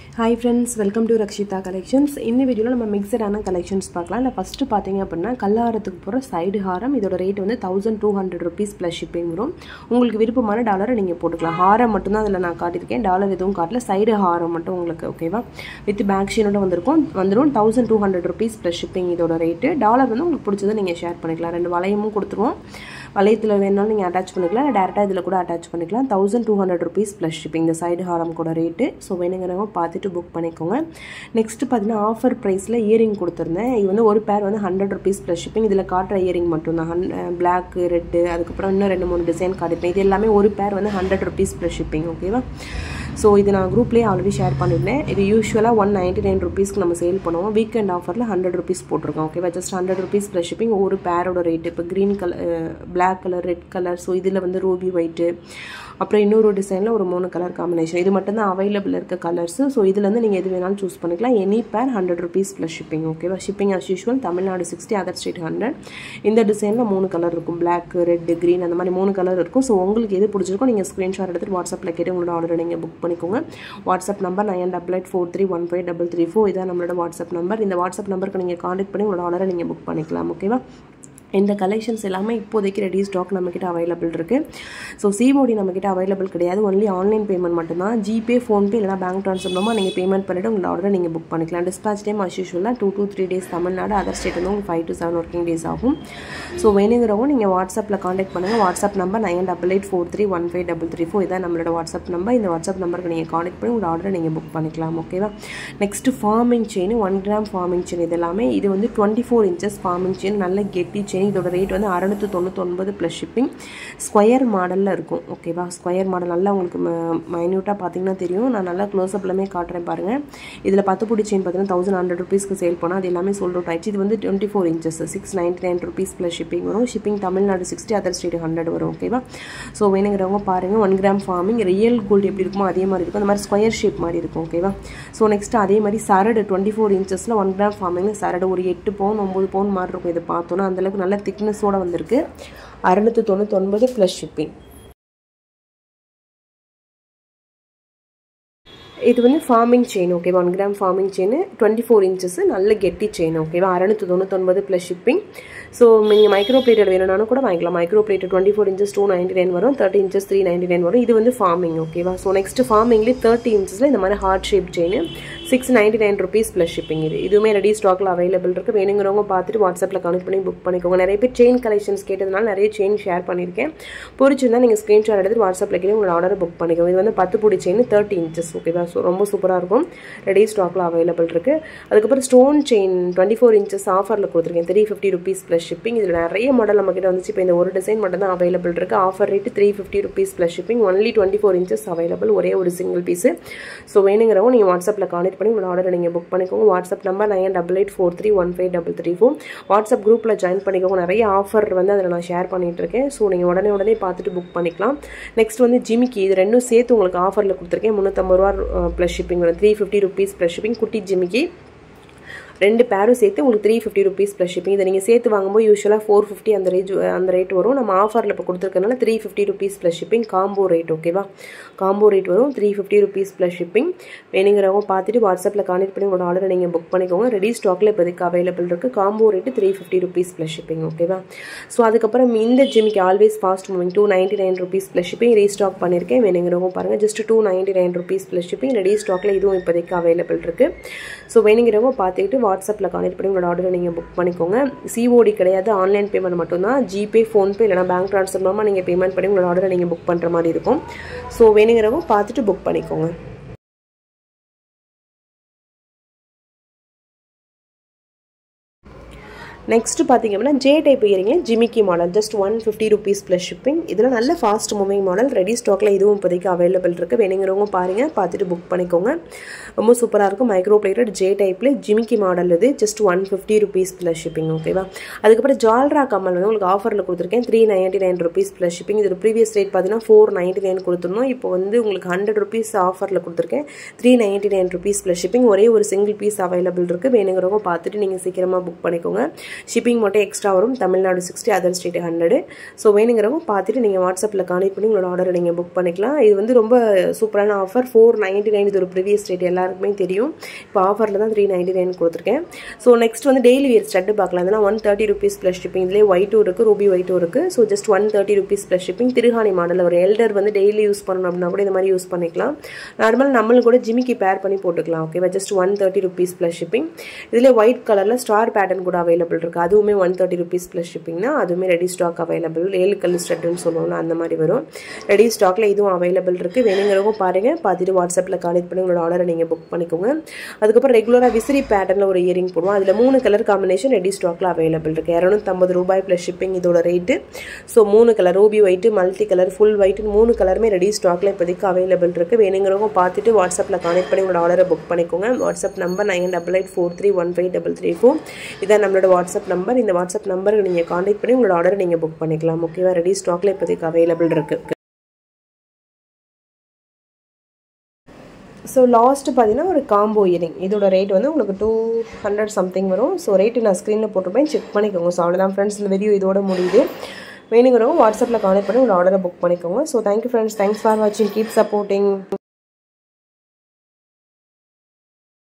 hi friends welcome to Rakshita collections இந்த வீடியோவில் நம்ம மிக்சடான கலெக்ஷன்ஸ் பார்க்கலாம் இல்லை ஃபஸ்ட்டு பார்த்தீங்க அப்படின்னா கல்லாரத்துக்கு போகிற சைடு ஹாரம் இதோட ரேட் வந்து thousand two hundred rupees plus shipping வரும் உங்களுக்கு விருப்பமான டாலரை நீங்கள் போட்டுக்கலாம் ஹாரம் மட்டும்தான் அதில் நான் காட்டியிருக்கேன் டாலர் எதுவும் காட்டல சைடு ஹாரம் மட்டும் உங்களுக்கு ஓகேவா வித் பேக் ஷீனோட வந்திருக்கும் வந்துடும் thousand two hundred rupees plus shipping இதோட ரேட்டு டாலர் வந்து உங்களுக்கு பிடிச்சதை நீங்கள் ஷேர் பண்ணிக்கலாம் ரெண்டு வளையமும் கொடுத்துருவோம் வளையத்தில் வேணாலும் நீங்கள் அட்டாச் பண்ணிக்கலாம் இல்லை டேரெக்டாக இதில் கூட அட்டாச் பண்ணிக்கலாம் thousand two hundred rupees plus shipping இந்த சைடு ஹாரம் கூட ரேட்டு ஸோ வேணுங்கிறவங்க பார்த்துட்டு புக் பண்ணிக்கோங்க நெக்ஸ்ட் பார்த்தீங்கன்னா ஆஃபர் ப்ரைஸில் இயரிங் கொடுத்துருந்தேன் இது வந்து ஒரு பேர் வந்து ஹண்ட்ரட் ருபீஸ் ப்ளஸ் ஷிப்பிங் இதில் காட்டுற இயரிங் மட்டும்தான் ஹன் பிளாக்கு ரெட்டு அதுக்கப்புறம் இன்னும் ரெண்டு மூணு டிசைன் காட்டிருப்பேன் இது எல்லாமே ஒரு பேர் வந்து ஹண்ட்ரட் ருபீஸ் ப்ளஸ் ஷிப்பிங் ஓகேவா ஸோ இது நான் குரூப்லேயே ஆல்ரெடி ஷேர் பண்ணியிருந்தேன் இது யூஸ்வலாக ஒன் நைன்ட்டி நைன் ருபீஸ்க்கு நம்ம சேல் பண்ணுவோம் வீக்கெண்ட் ஆஃபரில் ஹண்ட்ரட் ருபீஸ் போட்டிருக்கோம் ஓகேவா just hundred rupees plus shipping ஒரு பேரோட ரேட்டு இப்போ green colour black colour red colour so இதில் வந்து ரூபி ஒயிட்டு அப்புறம் இன்னொரு டிசைனில் ஒரு மூணு கலர் காம்பினேஷன் இது மட்டும்தான் அவைலபிள் இருக்க கலர்ஸு ஸோ இதுலேருந்து நீங்கள் எது வேணாலும் சூஸ் பண்ணிக்கலாம் எனி பேர் ஹண்ட்ரட் ருபீஸ் ப்ளஸ் ஷிப்பிங் ஓகேவா shipping as usual Tamil Nadu sixty other state hundred இந்த டிசைனில் மூணு கலர் இருக்கும் பிளாக் ரெட் க்ரீன் அந்த மாதிரி மூணு கலர் இருக்கும் ஸோ உங்களுக்கு எது பிடிச்சிருக்கோ நீங்கள் ஸ்க்ரீன்ஷாட் எடுத்துகிட்டு வாட்ஸ்அப்பில் கேட்டு உங்களோட ஆர்டர் நீங்கள் புக் பண்ணிக்கோங்க WhatsApp number nine double eight four three one five double three four இதான் நம்மளோட வாட்ஸ்அப் நம்பர் இந்த வாட்ஸ்அப் நம்பருக்கு நீங்கள் காண்டாக்ட் பண்ணி உங்களோட ஆர்டரை நீங்கள் புக் பண்ணிக்கலாம் ஓகேவா இந்த கலெக்ஷன்ஸ் எல்லாமே இப்போதைக்கு ரெடி ஸ்டாக் நம்மக்கிட்ட அவைலபிள் இருக்குது ஸோ சிஓடி நம்மக்கிட்ட அவைலபிள் கிடையாது ஒன்லி ஆன்லைன் பேமெண்ட் மட்டும்தான் ஜிபே ஃபோன்பே இல்லைனா பேங்க் ட்ரான்ஸ்ஃபர் மூலமாக நீங்கள் பேமெண்ட் பண்ணிவிட்டு உங்களோட ஆர்டர் நீங்கள் புக் பண்ணிக்கலாம் டிஸ்பேச் டைம் அஸ் யூஷுவலாக two to three days Tamil Nadu other state வந்து உங்களுக்கு five to seven working days ஆகும் ஸோ வேணுங்கிறவங்க நீங்கள் வாட்ஸ்அப்பில் காண்டாக்ட் பண்ணுங்கள் WhatsApp number nine double eight four three one five double three four இதான் நம்மளோட வாட்ஸ்அப் நம்பர் இந்த வாட்ஸ்அப் நம்பருக்கு நீங்கள் காண்டாக்ட் பண்ணி உங்களோட ஆர்டரை நீங்கள் புக் பண்ணிக்கலாம் ஓகேவா next forming chain one gram forming chain இது எல்லாமே இது வந்து twenty four inches forming chain நல்ல கெட்டி செயின் இதோட ரேட் வந்து அறநூற்றி தொண்ணூத்தொன்பது ப்ளஸ் ஷிப்பிங் ஸ்கொயர் மாடலில் இருக்கும் ஓகேவா ஸ்கொயர் மாடல் நல்லா உங்களுக்கு மைன்யூட்டாக பார்த்தீங்கன்னா தெரியும் நான் நல்லா க்ளோஸ்அப்லமே காட்டுறேன் பாருங்கள் இதில் பத்து பிடி செயின் பார்த்தீங்கன்னா தௌசண்ட் ஹண்ட்ரட் ருபீஸ்க்கு சேல் பண்ணால் அது எல்லாமே சோல்ட் அவுட் ஆயிடுச்சு இது வந்து twenty four inches six ninety nine rupees plus shipping வரும் shipping Tamil Nadu sixty other state hundred வரும் ஓகேவா ஸோ வேணுங்கிறவங்க பாருங்கள் one gram forming real gold எப்படி இருக்குமோ அதே மாதிரி இருக்கும் அந்த மாதிரி ஸ்கொயர் ஷேப் மாதிரி இருக்கும் ஓகேவா ஸோ நெக்ஸ்ட் அதே மாதிரி சரடு டுவெண்ட்டி ஃபோர் இன்ச்சஸில் ஒன் கிராம் ஃபார்மிங் சரடு ஒரு எட்டு பவுன் ஒம்பது பவுன் மாதிரி இருக்கும் இது பார்த்தோன்னா அந்தளவுக்கு நல்ல திக்னஸோடு வந்திருக்கு அறுநூற்றி தொண்ணூத்தொன்பது ப்ளஸ் ஷிப்பிங் இது வந்து ஃபார்மிங் செயின் ஓகேவா one gram forming chain twenty four inches நல்ல கெட்டி செயின் ஓகேவா அறநூற்றி தொண்ணூத்தொன்பது ப்ளஸ் ஷிப்பிங் ஸோ நீங்கள் மைக்ரோ பிளேட்டட் வேணும்னாலும் கூட வாங்கிக்கலாம் micro plated twenty four inches two ninety nine வரும் thirty inches three ninety nine வரும் இது வந்து ஃபார்மிங் ஓகேவா ஸோ நெக்ஸ்ட் ஃபார்மிங்லேயே தேர்ட்டி இன்ச்சஸில் இந்த மாதிரி heart shape chain six ninety nine rupees plus shipping இது இதுவுமே ரெடி ஸ்டாக்கில் அவைலபிள் இருக்குது வேணுங்கிறவங்க பார்த்துட்டு வாட்ஸ்அப்பில் கனெக்ட் பண்ணி புக் பண்ணிக்கோங்க நிறைய பேர் செயின் கலெக்ஷன்ஸ் கேட்டதுனால நிறைய செயின் ஷேர் பண்ணியிருக்கேன் பிடிச்சிருந்தா நீங்கள் ஸ்க்ரீன்ஷாட் எடுத்து வாட்ஸ்அப்பில் கேட்டு உங்களோட ஆர்டர் புக் பண்ணிக்கோங்க இது வந்து பத்து பிடி செயின் தேர்ட்டி இன்ச்சஸ் ஓகேவா ஸோ ரொம்ப சூப்பராக இருக்கும் ரெடி ஸ்டாக்கில் அவைலபிள் இருக்குது அதுக்கப்புறம் stone chain twenty four inches ஆஃபரில் கொடுத்துருக்கேன் three fifty rupees plus shipping இதில் நிறைய மாடல் நம்மக்கிட்ட வந்துச்சு இப்போ இந்த ஒரு டிசைன் மட்டும் தான் அவைலபிள் இருக்குது offer rate three fifty rupees plus shipping only twenty four inches available ஒரே ஒரு சிங்கிள் பீஸு ஸோ வேணுங்கிறவங்க நீங்கள் வாட்ஸ்அப்பில் கான்டெக்ட் பண்ணி உங்களோட ஆர்டர் நீங்கள் புக் பண்ணிக்கோங்க WhatsApp number nine double eight four three one five double three four WhatsApp குரூப்பில் ஜாயின் பண்ணிக்கோங்க நிறைய ஆஃபர் வந்து அதில் நான் ஷேர் பண்ணிட்டு இருக்கேன் ஸோ நீங்கள் உடனே உடனே பார்த்துட்டு புக் பண்ணிக்கலாம் நெக்ஸ்ட் வந்து ஜிமிக்கி இது ரெண்டும் சேர்த்து உங்களுக்கு ஆஃபரில் கொடுத்துருக்கேன் முந்நூற்றம்பது ரூபா ப்ளஸ் ஷிப்பிங் வரும் three fifty rupees plus shipping குட்டி ஜிமிக்கி ரெண்டு பேரும் சேர்த்து உங்களுக்கு three fifty rupees plus shipping இதை நீங்கள் சேர்த்து வாங்கும்போது யூஸ்வலாக ஃபோர் ஃபிஃப்டி அந்த ரேட் அந்த ரேட் வரும் நம்ம ஆஃபரில் இப்போ கொடுத்துருக்கனால three fifty rupees plus shipping combo rate ஓகேவா காம்போ ரேட் வரும் three fifty rupees plus shipping வேணுங்கிறவங்க பார்த்துட்டு வாட்ஸ்அப்பில் கான்டெக்ட் பண்ணி உங்களோட ஆர்டரை நீங்கள் புக் பண்ணிக்கோங்க ரெடி ஸ்டாக்கில் இப்போதைக்கு அவைலபிள் இருக்குது combo rate three fifty rupees plus shipping ஓகேவா ஸோ அதுக்கப்புறம் இந்த ஜிமிக்கு always fast moving two ninety nine rupees plus shipping restock பண்ணியிருக்கேன் வேணுங்கிறவங்க பாருங்கள் just two ninety nine rupees plus shipping ready ஸ்டாக்கில் இதுவும் இப்போதைக்கு அவைலபிள் இருக்குது ஸோ வேணுங்கிறவங்க பார்த்துக்கிட்டு வாட்ஸ்அப்பில் கான்டெக்ட் பண்ணி உங்களோட ஆர்டரை நீங்கள் புக் பண்ணிக்கோங்க சிஓடி கிடையாது ஆன்லைன் பேமெண்ட் மட்டும்தான் ஜிபே ஃபோன்பே இல்லைனா பேங்க் ட்ரான்ஸ்ஃபர் மூலமாக நீங்கள் பேமெண்ட் பண்ணி உங்களோட ஆர்டரை நீங்கள் புக் பண்ணுற மாதிரி இருக்கும் ஸோ வேணுங்கிறவங்க பார்த்துட்டு புக் பண்ணிக்கோங்க நெக்ஸ்ட் பார்த்தீங்க அப்படின்னா ஜே டைப் இயரிங்கில் ஜிமிக்கி model just one fifty rupees plus shipping இதில் நல்ல ஃபாஸ்ட் மூவிங் மாடல் ரெடி ஸ்டாக்கில் இதுவும் இப்போதைக்கு அவைலபிள் இருக்குது வேணுங்கிறவங்க பாருங்கள் பார்த்துட்டு புக் பண்ணிக்கோங்க ரொம்ப சூப்பராக இருக்கும் மைக்ரோ பிளேட்டட் ஜே டைப்பில் ஜிமிக்கி மாடல் இது just one fifty rupees plus shipping ஓகேவா அதுக்கப்புறம் ஜால்ரா கமல் வந்து உங்களுக்கு ஆஃபரில் கொடுத்துருக்கேன் three ninety nine rupees plus shipping இது ப்ரீவியஸ் ரேட் பார்த்தீங்கன்னா ஃபோர் நைன்ட்டி நைன் கொடுத்துருந்தோம் இப்போ வந்து உங்களுக்கு ஹண்ட்ரட் ருபீஸ் ஆஃபரில் கொடுத்துருக்கேன் three ninety nine rupees plus shipping ஒரே ஒரு சிங்கிள் பீஸ் அவைலபிள் இருக்குது வேணுங்கிறவங்க பார்த்துட்டு நீங்கள் சீக்கிரமாக புக் பண்ணிக்கோங்க ஷிப்பிங் மட்டும் எக்ஸ்ட்ரா வரும் Tamil Nadu sixty other state hundred so வேணுங்கிறவங்க பார்த்துட்டு நீங்கள் வாட்ஸ்அப்பில் கான்டெக்ட் பண்ணி உங்களோட ஆர்டரை நீங்கள் புக் பண்ணிக்கலாம் இது வந்து ரொம்ப சூப்பரான ஆஃபர் ஃபோர் நைன்ட்டி நைன் இது ஒரு ப்ரீவியஸ் ரேட் எல்லாருக்குமே தெரியும் இப்போ ஆஃபரில் தான் த்ரீ நைன்ட்டி நைன் கொடுத்துருக்கேன் ஸோ நெக்ஸ்ட் வந்து டெய்லி வியர் ஸ்டட்டு பார்க்கலாம் அதனால் one thirty rupees plus shipping இதுலேயே ஒயிட்டும் இருக்குது ரூபி ஒயிட்டும் இருக்குது so just one thirty rupees plus shipping திருஹானி மாடல் ஒரு எல்டர் வந்து டெய்லி யூஸ் பண்ணணும் அப்படின்னா கூட இந்த மாதிரி யூஸ் பண்ணிக்கலாம் நார்மல் நம்மளும் கூட ஜிமிக்கி பேர் பண்ணி போட்டுக்கலாம் ஓகேவா just one thirty rupees plus shipping இதில் ஒயிட் கலரில் ஸ்டார் பேட்டர்ன் கூட அவைலபிள் இருக்குது அதுவுமே ஒன் தேர்ட்டி ருபீஸ் ப்ளஸ் ஷிப்பிங்னா அதுவுமே ரெடி ஸ்டாக் அவைலபிள் ஏழு கல் ஸ்டட்டுன்னு சொல்லுவோம்ல அந்த மாதிரி வரும் ரெடி ஸ்டாக்கில் இதுவும் அவைலபிள் இருக்குது வேணுங்கிறவங்க பாருங்கள் பார்த்துட்டு வாட்ஸ்அப்பில் கான்டெக்ட் பண்ணி உங்களோட ஆர்டரை நீங்கள் புக் பண்ணிக்கோங்க அதுக்கப்புறம் ரெகுலராக விசிறி பேட்டர்னில் ஒரு இயரிங் போடுவோம் அதில் மூணு கலர் காம்பினேஷன் ரெடி ஸ்டாக்கில் அவைலபிள் இருக்குது இரநூத்தம்பது ரூபாய் ப்ளஸ் ஷிப்பிங் இதோட ரேட்டு ஸோ மூணு colour ruby white multi colour full white மூணு கலருமே ரெடி ஸ்டாக்கில் இப்போதைக்கு அவைலபிள் இருக்குது வேணுங்கிறவங்க பார்த்துட்டு வாட்ஸ்அப்பில் கான்டெக்ட் பண்ணி உங்களோட ஆர்டரை புக் பண்ணிக்கோங்க WhatsApp number nine double eight four three one five double three four இதான் நம்மளோட வாட்ஸ்அப் நம்பர் இந்த வாட்ஸ்அப் நம்பருக்கு நீங்கள் கான்டெக்ட் பண்ணி உங்களோட ஆர்டரை நீங்கள் புக் பண்ணிக்கலாம் ஓகேவா ரெடி ஸ்டாக்கில் இப்போதைக்கு அவைலபிள் இருக்குது ஸோ லாஸ்ட்டு பார்த்தீங்கன்னா ஒரு காம்போ இயரிங் இதோட ரேட் வந்து உங்களுக்கு டூ ஹண்ட்ரட் சம்திங் வரும் ஸோ ரேட்டு நான் ஸ்க்ரீனில் போட்டிருப்பேன் செக் பண்ணிக்கோங்க ஸோ அவ்வளோதான் ஃப்ரெண்ட்ஸ் இந்த வீடியோ இதோட முடியுது வேணுங்கிறவங்க வாட்ஸ்அப்பில் கான்டெக்ட் பண்ணி உங்களோட ஆர்டரை புக் பண்ணிக்கோங்க so thank you friends thanks for வாட்சிங் கீப் சப்போர்ட்டிங்